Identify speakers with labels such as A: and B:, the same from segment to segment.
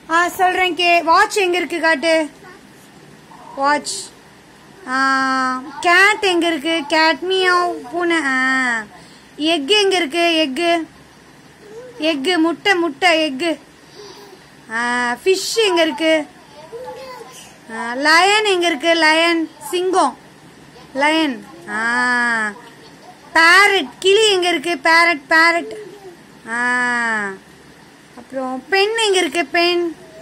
A: ஆ சொல்றேன் K watch எங்க இருக்கு காட்டு வாட்ச் கேட் எங்க இருக்கு கேட் மியாவ் பூனை எக் எங்க இருக்கு எக்கு எக்கு முட்டை முட்டை எக்கு ஃபிஷ் எங்க இருக்கு லயன் எங்க இருக்கு லயன் சிங்கம் லயன் பேரட் கிளி எங்க இருக்கு பேரட் பேரட் அப்புறம் பென் எங்க இருக்கு பென்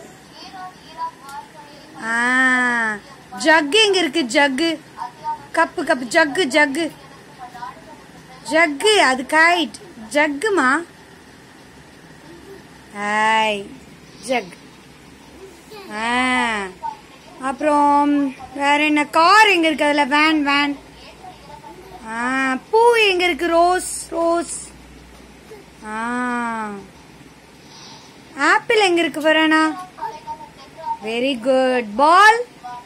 A: ஜக்கு எங்க இருக்கு jug cup cup jug jug jug அது கைட் ஜக்குமா ஹாய் ஜக் ஆ அப்புறம் வேற என்ன கார் எங்க இருக்கு அதுல வேன் வேன் ஆ பூ எங்க இருக்கு ரோஸ் ரோஸ் ஆ ஆப்பிள் எங்க இருக்கு வரேனா very good ball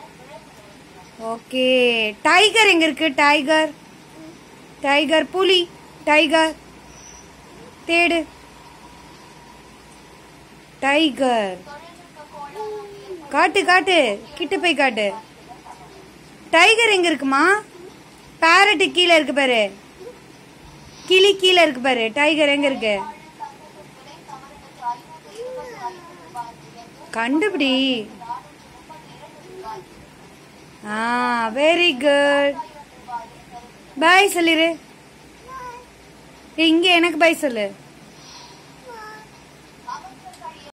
A: okay tiger எங்க இருக்கு டைகர் டைகர் புலி டைகர் தேடு டைகர் காட்டு காட்டு கிட்ட போய் காட்டு டைகர் எங்க இருக்குமா பேரட் கீழே இருக்கு பாரு கிளி கீழே இருக்கு பாரு டைகர் எங்க இருக்கு கண்டுபிடி ஆ வெரி குட் பாய் சொல்லிரு இங்க எனக்கு பாய் சொல்லு